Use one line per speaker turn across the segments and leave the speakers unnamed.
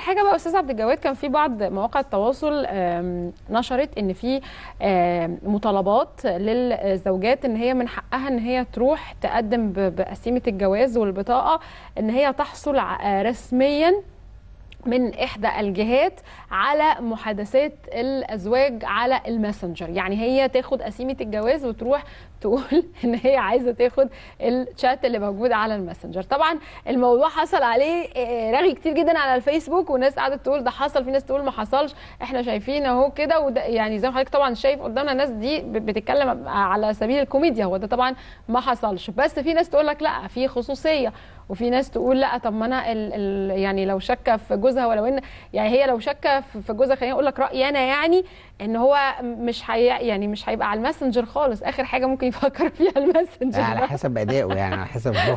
حاجه بقى استاذ عبد الجواد كان في بعض مواقع التواصل آم، نشرت ان في آم، مطالبات للزوجات ان هي من حقها ان هي تروح تقدم ب- بقسيمه الجواز والبطاقه ان هي تحصل ع- رسميا من احدى الجهات على محادثات الازواج على الماسنجر يعني هي تاخد قسيمه الجواز وتروح تقول ان هي عايزه تاخد الشات اللي موجود على الماسنجر طبعا الموضوع حصل عليه آه، رغي كتير جدا على الفيسبوك وناس قعدت تقول ده حصل في ناس تقول ما حصلش احنا شايفين اهو كده وده يعني زي ما حضرتك طبعا شايف قدامنا الناس دي ب- بتتكلم على سبيل الكوميديا هو ده طبعا ما حصلش بس في ناس تقول لك لا في خصوصيه وفي ناس تقول لا طب ما انا ال ال يعني لو شاكه في جوزها ولو ان يعني هي لو شاكه في في جوزها خليني اقول لك رايي انا يعني ان هو مش هي يعني مش هيبقى على الماسنجر خالص اخر حاجه ممكن يفكر فيها الماسنجر
على
ده.
حسب ادائه يعني على حسب هو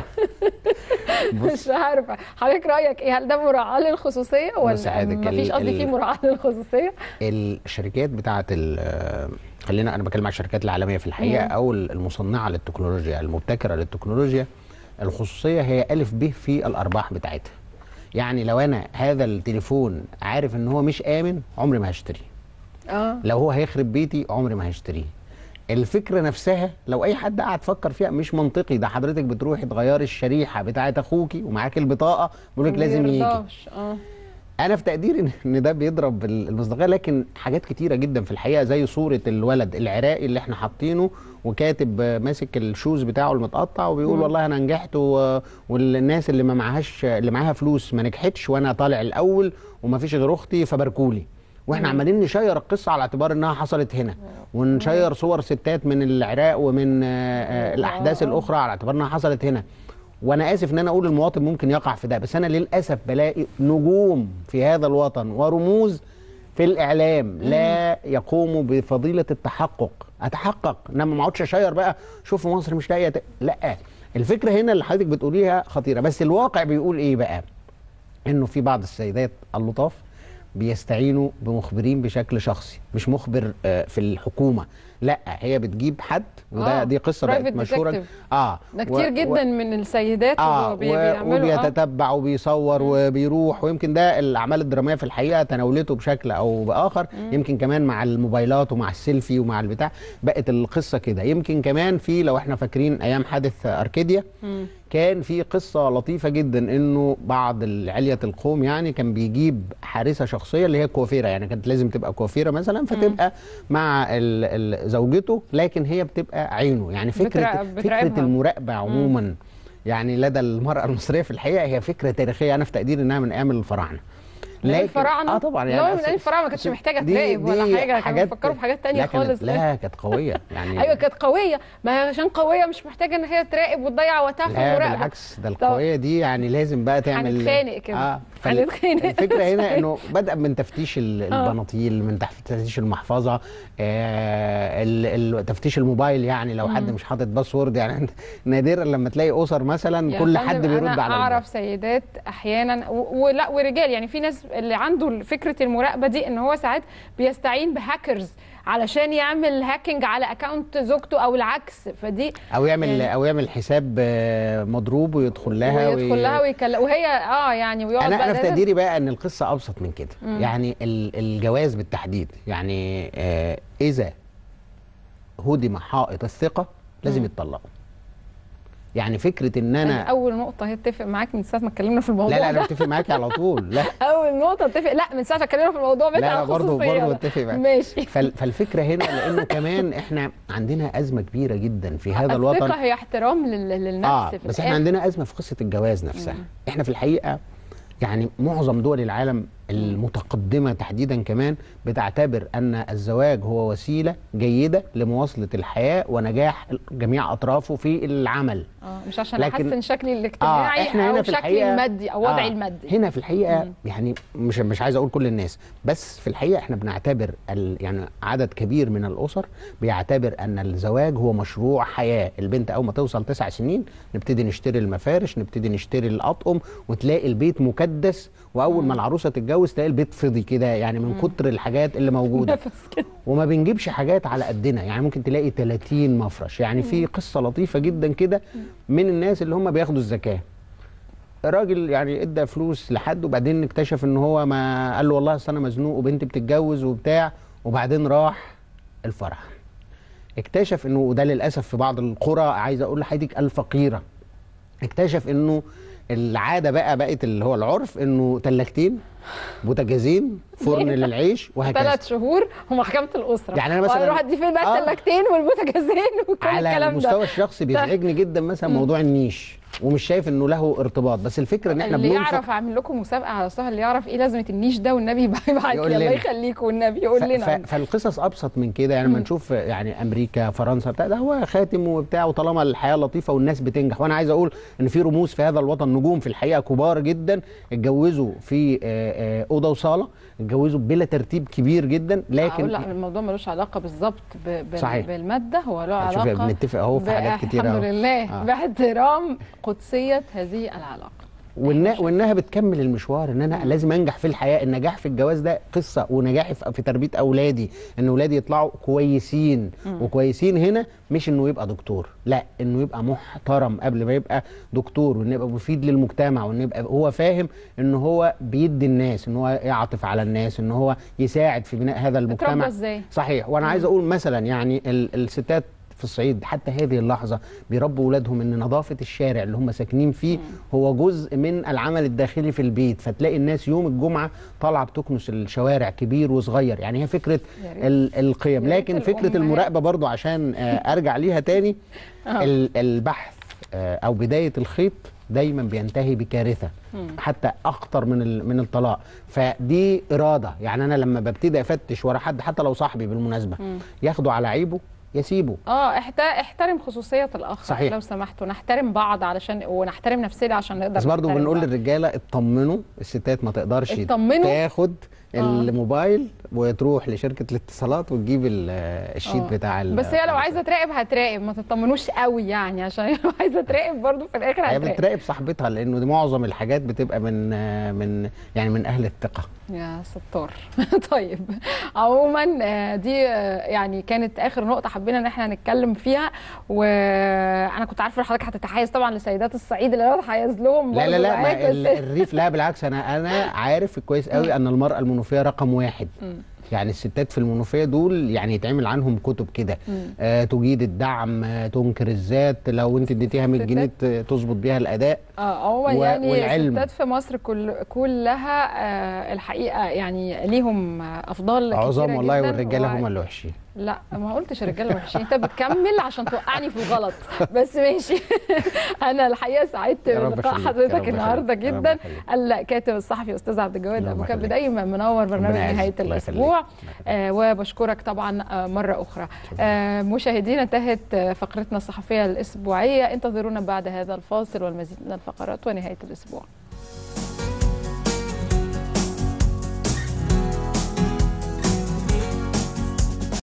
مش عارفه حضرتك رايك ايه هل ده مراعاه للخصوصيه
بص
ولا
حضرتك،
مفيش
ال-
قصدي
ال-
فيه مراعاه للخصوصيه
الشركات بتاعه ال- خلينا انا بتكلم على الشركات العالميه في الحقيقه
مم.
او المصنعه للتكنولوجيا المبتكره للتكنولوجيا الخصوصيه هي الف ب في الارباح بتاعتها يعني لو انا هذا التليفون عارف ان هو مش امن عمري ما هشتريه
اه
لو هو هيخرب بيتي عمري ما هشتريه الفكره نفسها لو اي حد قاعد فكر فيها مش منطقي ده حضرتك بتروحي تغيري الشريحه بتاعه اخوكي ومعاك البطاقه بيقول لك لازم يجي
ميرضاش. اه
انا في تقديري إن- ان ده بيضرب ال- المصداقيه لكن حاجات كتيره جدا في الحقيقه زي صوره الولد العراقي اللي احنا حاطينه وكاتب آه، ماسك الشوز بتاعه المتقطع وبيقول
مم.
والله انا نجحت و... والناس اللي ما معهاش اللي معاها فلوس ما نجحتش وانا طالع الاول وما فيش غير اختي فباركولي واحنا
مم.
عمالين نشير القصه على اعتبار انها حصلت هنا ونشير صور ستات من العراق ومن آه، آه، الاحداث
آه.
الاخرى على اعتبار انها حصلت هنا وانا اسف ان انا اقول المواطن ممكن يقع في ده بس انا للاسف بلاقي نجوم في هذا الوطن ورموز في الاعلام لا يقوموا بفضيله التحقق اتحقق انما ما اقعدش اشير بقى شوف مصر مش لاقيه ت- لا الفكره هنا اللي حضرتك بتقوليها خطيره بس الواقع بيقول ايه بقى انه في بعض السيدات اللطاف بيستعينوا بمخبرين بشكل شخصي مش مخبر آه، في الحكومه لا هي بتجيب حد وده
آه،
دي قصه بقت
private
مشهوره
detective.
اه
ده
و-
كتير
و-
جدا من السيدات
اه
وبي-
و-
بيعملوا آه.
وبيتتبع وبيصور وبيروح ويمكن ده الاعمال الدراميه في الحقيقه تناولته بشكل او باخر يمكن كمان مع الموبايلات ومع السيلفي ومع البتاع بقت القصه كده يمكن كمان في لو احنا فاكرين ايام حادث اركيديا
مم.
كان في قصه لطيفه جدا انه بعض علية القوم يعني كان بيجيب حارسه شخصيه اللي هي كوافيره يعني كانت لازم تبقى كوافيره مثلا فتبقى مع ال- ال- زوجته لكن هي بتبقى عينه يعني فكره
بتراقب-
فكره
بتراقبها.
المراقبه عموما يعني لدى المراه المصريه في الحقيقه هي فكره تاريخيه انا في تقديري انها من ايام الفراعنه
من الفراعنه
اه طبعا
يعني من
أصل-
ايام الفراعنه ما كانتش محتاجه
دي-
تراقب ولا
دي
حاجه كانوا
حاجات-
بيفكروا في حاجات تانية
لا كانت-
خالص
لا كانت قويه يعني
ايوه كانت قويه ما هي عشان قويه مش محتاجه ان هي تراقب وتضيع وقتها في
لا
المراقبه
بالعكس ده القويه دي يعني لازم بقى تعمل
هنتخانق كده.
اه فال-
هنتخانق.
الفكره هنا انه بدا من تفتيش ال-
آه.
البناطيل من تفتيش المحفظه آه ال- ال- تفتيش الموبايل يعني لو حد
مم.
مش حاطط باسورد يعني أنت نادرا لما تلاقي اسر مثلا
يا
كل
فندم
حد بيرد
انا
على
اعرف سيدات احيانا و- ولا ورجال يعني في ناس اللي عنده فكره المراقبه دي ان هو ساعات بيستعين بهاكرز علشان يعمل هاكينج على اكونت زوجته او العكس فدي
او يعمل
يعني-
او يعمل حساب آه، مضروب ويدخل لها
ويدخل
وي-
لها ويكلم وهي اه يعني ويقعد
انا
بقى
انا في
لازم-
تقديري بقى ان القصه ابسط من كده
مم.
يعني ال- الجواز بالتحديد يعني آه اذا هدم حائط الثقه لازم
مم.
يتطلقوا يعني فكره ان
أنا
انا
اول نقطه هي اتفق معاك من ساعه ما اتكلمنا في الموضوع
لا لا انا
ده.
متفق معاكي على طول لا
اول نقطه اتفق لا من ساعه ما اتكلمنا في الموضوع
لا
بتاع
لا برضه
الخصوصية
برضه
ده.
اتفق معاك
ماشي
فال- فالفكره هنا لانه كمان احنا عندنا ازمه كبيره جدا في هذا الوطن
الثقه هي احترام لل- للنفس
اه
في
بس احنا
الآخر.
عندنا ازمه في قصه الجواز نفسها
مم.
احنا في الحقيقه يعني معظم دول العالم المتقدمه تحديدا كمان بتعتبر ان الزواج هو وسيله جيده لمواصله الحياه ونجاح جميع اطرافه في العمل
اه مش عشان
لكن-
احسن شكلي الاجتماعي
احنا
او
هنا في
شكلي
الحقيقه
المادي او وضعي
آه،
المادي
هنا في الحقيقه
مم.
يعني مش مش عايز اقول كل الناس بس في الحقيقه احنا بنعتبر ال يعني عدد كبير من الاسر بيعتبر ان الزواج هو مشروع حياه البنت اول ما توصل تسع سنين نبتدي نشتري المفارش نبتدي نشتري الاطقم وتلاقي البيت مكدس واول ما العروسه تتجوز تلاقي البيت فضي كده يعني من كتر الحاجات اللي موجوده
نفس كده
وما بنجيبش حاجات على قدنا يعني ممكن تلاقي 30 مفرش يعني في قصه لطيفه جدا كده من الناس اللي هم بياخدوا الزكاه الراجل يعني ادى فلوس لحد وبعدين اكتشف ان هو ما قال له والله اصل انا مزنوق وبنتي بتتجوز وبتاع وبعدين راح الفرح اكتشف انه وده للاسف في بعض القرى عايز اقول لحضرتك الفقيره اكتشف انه العاده بقى بقت اللي هو العرف انه تلاجتين بوتاجازين فرن للعيش وهكذا
ثلاث شهور ومحكمه الاسره
يعني أنا مثلاً-
وهنروح دي فين بقى
آه.
التلاجتين والبوتاجازين وكل
على
الكلام
المستوى
ده
الشخصي بيزعجني جدا مثلا موضوع النيش ومش شايف انه له ارتباط بس الفكره ان احنا
اللي
بننفق
يعرف اعمل لكم مسابقه على سهل اللي يعرف ايه لازمه النيش ده والنبي يبعت لي
يقول
الله
لنا.
يخليكم والنبي يقول
ف-
لنا
ف- فالقصص ابسط من كده يعني لما نشوف يعني امريكا فرنسا بتاع ده هو خاتم وبتاع وطالما الحياه لطيفه والناس بتنجح وانا عايز اقول ان في رموز في هذا الوطن نجوم في الحقيقه كبار جدا اتجوزوا في آه، آه، اوضه وصاله اتجوزوا بلا ترتيب كبير جدا
لكن
لكن
لا الموضوع ملوش علاقه بالظبط ب- بال-
صحيح.
بالماده هو له
شوفي
علاقه
بنتفق اهو في حاجات كتيره
الحمد
أهو.
لله
آه.
باحترام قدسيه هذه العلاقه
وإنها, وانها بتكمل المشوار ان انا لازم انجح في الحياه النجاح في الجواز ده قصه ونجاحي في في تربيه اولادي ان اولادي يطلعوا كويسين وكويسين هنا مش انه يبقى دكتور لا انه يبقى محترم قبل ما يبقى دكتور وانه يبقى مفيد للمجتمع وانه يبقى هو فاهم ان هو بيدي الناس ان هو يعطف على الناس ان هو يساعد في بناء هذا المجتمع
اتربى ازاي؟
صحيح وانا عايز اقول مثلا يعني ال- الستات في الصعيد حتى هذه اللحظه بيربوا اولادهم ان نظافه الشارع اللي هم ساكنين فيه هو جزء من العمل الداخلي في البيت فتلاقي الناس يوم الجمعه طالعه بتكنس الشوارع كبير وصغير يعني هي فكره
يا ريت.
ال- القيم
يا ريت
لكن فكره
الأمهات.
المراقبه برضو عشان آه، ارجع ليها تاني
آه.
ال- البحث آه، او بدايه الخيط دايما بينتهي بكارثه حتى اخطر من ال- من الطلاق فدي اراده يعني انا لما ببتدي افتش ورا حد حتى لو صاحبي بالمناسبه ياخده على عيبه يسيبه
اه احت- احترم خصوصيه الاخر
صحيح.
لو سمحتوا نحترم بعض علشان ونحترم نفسنا عشان نقدر
بس برضه
نحترم
بنقول
بعض.
للرجاله اطمنوا الستات ما تقدرش
اطمنوا؟
تاخد الموبايل وتروح لشركه الاتصالات وتجيب ال- الشيت
آه.
بتاع ال-
بس هي لو عايزه تراقب هتراقب ما تطمنوش قوي يعني عشان هي لو عايزه تراقب برضو في الاخر
هي
هتراقب
بتراقب صاحبتها لانه دي معظم الحاجات بتبقى من من يعني من اهل الثقه
يا ستار طيب عموما آه، دي آه، يعني كانت اخر نقطه حبينا ان احنا نتكلم فيها وانا كنت عارفه ان حضرتك هتتحيز طبعا لسيدات الصعيد اللي انا بتحيز لهم
لا لا
برضو
لا
معاك،
ما ال-
بس-
الريف لا بالعكس انا انا عارف كويس قوي ان المراه المنوفيه رقم واحد يعني الستات في المنوفيه دول يعني يتعمل عنهم كتب كده آه تجيد الدعم آه تنكر الذات لو انت اديتيها 100 جنيه ت- تظبط بيها الاداء
اه عموما
و-
يعني
والعلم.
الستات في مصر كل كلها آه الحقيقه يعني ليهم آه، افضال
عظام
كتيرة
والله
جداً
والرجاله
و-
هم اللي وحشين
لا ما قلتش الرجاله وحشين انت بتكمل عشان توقعني في الغلط بس ماشي انا الحقيقه سعدت
يا رب
بلقاء
يخليك، يا
حضرتك
رب
النهارده
يخليك، يا رب
جدا
يخليك.
الكاتب الصحفي استاذ عبد الجواد
الله
ابو كب
يخليك.
دايما منور برنامج
ربنا
نهايه
يعزك، الله
الاسبوع
يخليك.
آه وبشكرك طبعا آه مره اخرى آه مشاهدينا انتهت آه، فقرتنا الصحفيه الاسبوعيه انتظرونا بعد هذا الفاصل والمزيد من الفقرات ونهايه الاسبوع